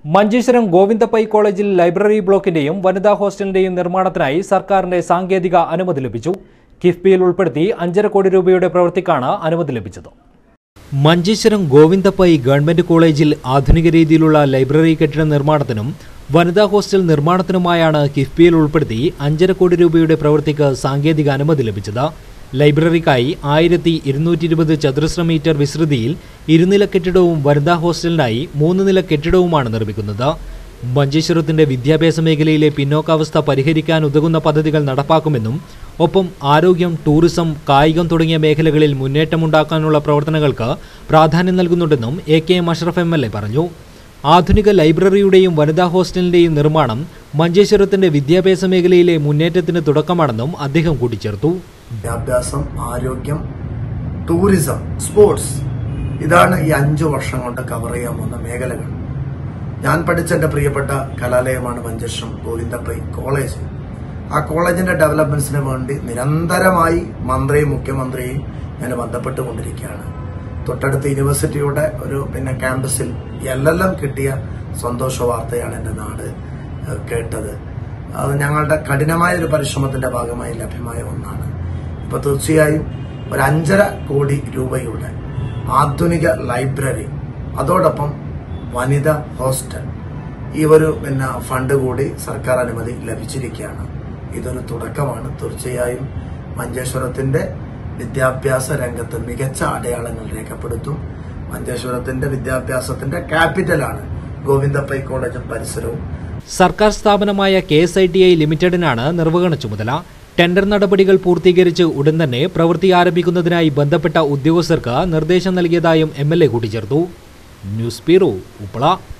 മഞ്ചേശ്വരം ഗോവിന്ദപ്പൈ കോളേജിൽ ലൈബ്രറി ബ്ലോക്കിന്റെയും വനിതാ ഹോസ്റ്റലിന്റെയും നിർമ്മാണത്തിനായി സർക്കാരിന്റെ സാങ്കേതിക അനുമതി ലഭിച്ചു കിഫ്ബിയിൽ ഉൾപ്പെടുത്തി അഞ്ചര കോടി രൂപയുടെ പ്രവൃത്തിക്കാണ് അനുമതി ലഭിച്ചത് മഞ്ചേശ്വരം ഗോവിന്ദപ്പൈ ഗവൺമെന്റ് കോളേജിൽ ആധുനിക രീതിയിലുള്ള ലൈബ്രറി കെട്ടിട നിർമ്മാണത്തിനും വനിതാ ഹോസ്റ്റൽ നിർമ്മാണത്തിനുമായാണ് കിഫ്ബിയിൽ ഉൾപ്പെടുത്തി അഞ്ചര കോടി രൂപയുടെ പ്രവൃത്തിക്ക് സാങ്കേതിക അനുമതി ലഭിച്ചത് ലൈബ്രറിക്കായി ആയിരത്തി ഇരുന്നൂറ്റി ഇരുപത് ചതുരശ്ര മീറ്റർ വിസ്തൃതിയിൽ ഇരുനില കെട്ടിടവും വനിതാ ഹോസ്റ്റലിനായി മൂന്ന് നില കെട്ടിടവുമാണ് നിർമ്മിക്കുന്നത് മഞ്ചേശ്വരത്തിന്റെ വിദ്യാഭ്യാസ മേഖലയിലെ പിന്നോക്കാവസ്ഥ പരിഹരിക്കാൻ ഉതകുന്ന പദ്ധതികൾ നടപ്പാക്കുമെന്നും ഒപ്പം ആരോഗ്യം ടൂറിസം കായികം തുടങ്ങിയ മേഖലകളിൽ മുന്നേറ്റമുണ്ടാക്കാനുള്ള പ്രവർത്തനങ്ങൾക്ക് പ്രാധാന്യം നൽകുന്നുണ്ടെന്നും A K M Ashraf M L A പറഞ്ഞു ആധുനിക ലൈബ്രറിയുടെയും വനിതാ ഹോസ്റ്റലിന്റെയും നിർമ്മാണം മഞ്ചേശ്വരത്തിന്റെ വിദ്യാഭ്യാസ മേഖലയിലെ മുന്നേറ്റത്തിന് തുടക്കമാണെന്നും അദ്ദേഹം കൂട്ടിച്ചേർത്തു വിദ്യാഭ്യാസം ആരോഗ്യം ടൂറിസം സ്പോർട്സ് ഇതാണ് ഈ അഞ്ചു വർഷം കൊണ്ട് കവർ ചെയ്യാൻ പോകുന്ന മേഖലകൾ ഞാൻ പഠിച്ച എൻ്റെ പ്രിയപ്പെട്ട കലാലയമാണ് മഞ്ചേശ്വരം ഗോവിന്ദപ്പൈ കോളേജ് ആ കോളേജിന്റെ ഡെവലപ്മെന്റ്സിന് വേണ്ടി നിരന്തരമായി മന്ത്രിയും മുഖ്യമന്ത്രിയും ഞാൻ ബന്ധപ്പെട്ടുകൊണ്ടിരിക്കുകയാണ് തൊട്ടടുത്ത യൂണിവേഴ്സിറ്റിയുടെ ഒരു പിന്നെ ക്യാമ്പസിൽ എൽ എൽ എം കിട്ടിയ സന്തോഷ വാർത്തയാണ് എൻ്റെ നാട് ഏഹ്, കേട്ടത് അത് ഞങ്ങളുടെ കഠിനമായ ഒരു പരിശ്രമത്തിന്റെ ഭാഗമായി ലഭ്യമായ ഒന്നാണ് ഇപ്പൊ തീർച്ചയായും ഒരു അഞ്ചര കോടി രൂപയുടെ ആധുനിക ലൈബ്രറി അതോടൊപ്പം വനിത ഹോസ്റ്റൽ ഈ ഒരു പിന്നെ ഫണ്ട് കൂടി സർക്കാർ അനുമതി ലഭിച്ചിരിക്കുകയാണ് ഇതൊരു തുടക്കമാണ് തീർച്ചയായും മഞ്ചേശ്വരത്തിന്റെ വിദ്യാഭ്യാസ രംഗത്ത് മികച്ച അടയാളങ്ങൾ രേഖപ്പെടുത്തും മഞ്ചേശ്വരത്തിന്റെ വിദ്യാഭ്യാസത്തിന്റെ ക്യാപിറ്റലാണ് ഗോവിന്ദപ്പൈ കോളേജും പരിസരവും സർക്കാർ സ്ഥാപനമായ K S I T I ലിമിറ്റഡിനാണ് നിർവഹണ ചുമതല ടെൻഡർ നടപടികൾ പൂർത്തീകരിച്ച് ഉടൻ തന്നെ പ്രവൃത്തി ആരംഭിക്കുന്നതിനായി ബന്ധപ്പെട്ട ഉദ്യോഗസ്ഥർക്ക് നിർദ്ദേശം നൽകിയതായും എം എൽ എ കൂട്ടിച്ചേർത്തു ന്യൂസ് ബ്യൂറോ ഉപ്പള